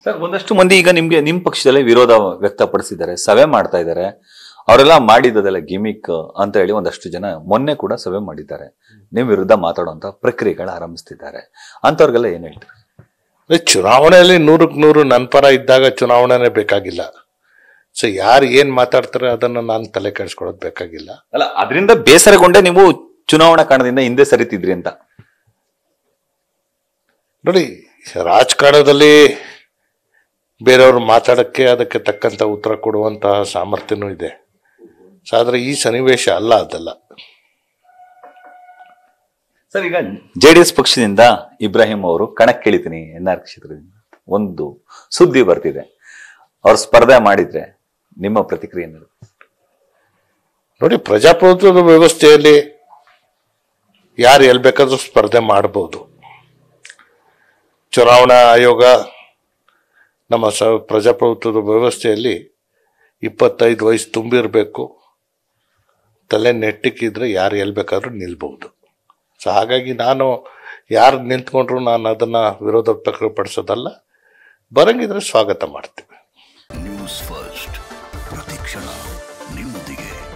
sir ಒಂದಷ್ಟು ಮಂದಿ ಈಗ ನಿಮ್ಗೆ ನಿಮ್ ಪಕ್ಷದಲ್ಲೇ ವಿರೋಧ ವ್ಯಕ್ತಪಡಿಸಿದ್ದಾರೆ ಸಭೆ ಮಾಡ್ತಾ ಇದ್ದಾರೆ ಅವರೆಲ್ಲ ಮಾಡಿದ್ದದೆಲ್ಲ ಗಿಮಿಕ್ ಅಂತ ಹೇಳಿ ಒಂದಷ್ಟು ಜನ ಮೊನ್ನೆ ಕೂಡ ಸಭೆ ಮಾಡಿದ್ದಾರೆ ನಿಮ್ ವಿರುದ್ಧ ಮಾತಾಡುವಂತ ಪ್ರಕ್ರಿಯೆಗಳು ಆರಂಭಿಸ್ತಿದ್ದಾರೆ ಅಂತವ್ರಿಗೆಲ್ಲ ಏನ್ ಹೇಳ್ತೀರಿ ಅದೇ ಚುನಾವಣೆಯಲ್ಲಿ ನೂರಕ್ಕೆ ನೂರು ನನ್ನ ಪರ ಇದ್ದಾಗ ಚುನಾವಣೆನೇ ಬೇಕಾಗಿಲ್ಲ ಸೊ ಯಾರು ಏನ್ ಮಾತಾಡ್ತಾರೆ ಅದನ್ನ ನಾನು ತಲೆ ಕೆಡಿಸ್ಕೊಳ್ಳೋದು ಬೇಕಾಗಿಲ್ಲ ಅಲ್ಲ ಅದರಿಂದ ಬೇಸರಗೊಂಡೇ ನೀವು ಚುನಾವಣಾ ಕಾರಣದಿಂದ ಹಿಂದೆ ಸರಿತಿದ್ರಿ ಅಂತ ನೋಡಿ ರಾಜಕಾರಣದಲ್ಲಿ ಬೇರೆಯವ್ರು ಮಾತಾಡಕ್ಕೆ ಅದಕ್ಕೆ ತಕ್ಕಂತ ಉತ್ತರ ಕೊಡುವಂತಹ ಸಾಮರ್ಥ್ಯನೂ ಇದೆ ಸೊ ಆದ್ರೆ ಈ ಸನ್ನಿವೇಶ ಅಲ್ಲ ಅದಲ್ಲ ಸರ್ ಈಗ ಜೆಡಿಎಸ್ ಪಕ್ಷದಿಂದ ಇಬ್ರಾಹಿಂ ಅವರು ಕಣಕ್ಕಿಳಿತೀನಿ ಎನ್ ಆರ್ ಕ್ಷೇತ್ರದಿಂದ ಒಂದು ಸುದ್ದಿ ಬರ್ತಿದೆ ಅವ್ರು ಸ್ಪರ್ಧೆ ಮಾಡಿದ್ರೆ ನಿಮ್ಮ ಪ್ರತಿಕ್ರಿಯೆ ಏನು ನೋಡಿ ಪ್ರಜಾಪ್ರಭುತ್ವದ ವ್ಯವಸ್ಥೆಯಲ್ಲಿ ಯಾರು ಎಲ್ಲಿ ಬೇಕಾದ್ರೂ ಸ್ಪರ್ಧೆ ಮಾಡಬಹುದು ಚುನಾವಣಾ ಆಯೋಗ ನಮ್ಮ ಸ ಪ್ರಜಾಪ್ರಭುತ್ವದ ವ್ಯವಸ್ಥೆಯಲ್ಲಿ ಇಪ್ಪತ್ತೈದು ವಯಸ್ಸು ತುಂಬಿರಬೇಕು ತಲೆ ನೆಟ್ಟಿಕ್ಕಿದ್ರೆ ಯಾರು ಎಲ್ಲಿ ಬೇಕಾದ್ರೂ ನಿಲ್ಬಹುದು ಸೊ ಹಾಗಾಗಿ ನಾನು ಯಾರು ನಿಂತ್ಕೊಂಡ್ರು ನಾನು ಅದನ್ನ ವಿರೋಧ ವ್ಯಕ್ತಪಡಿಸೋದಲ್ಲ ಬರಂಗಿದ್ರೆ ಸ್ವಾಗತ ಮಾಡ್ತೀವಿ ನ್ಯೂಸ್ ಫಸ್ಟ್ ಪ್ರತಿಕ್ಷಣ ನಿಮ್ಮೊಂದಿಗೆ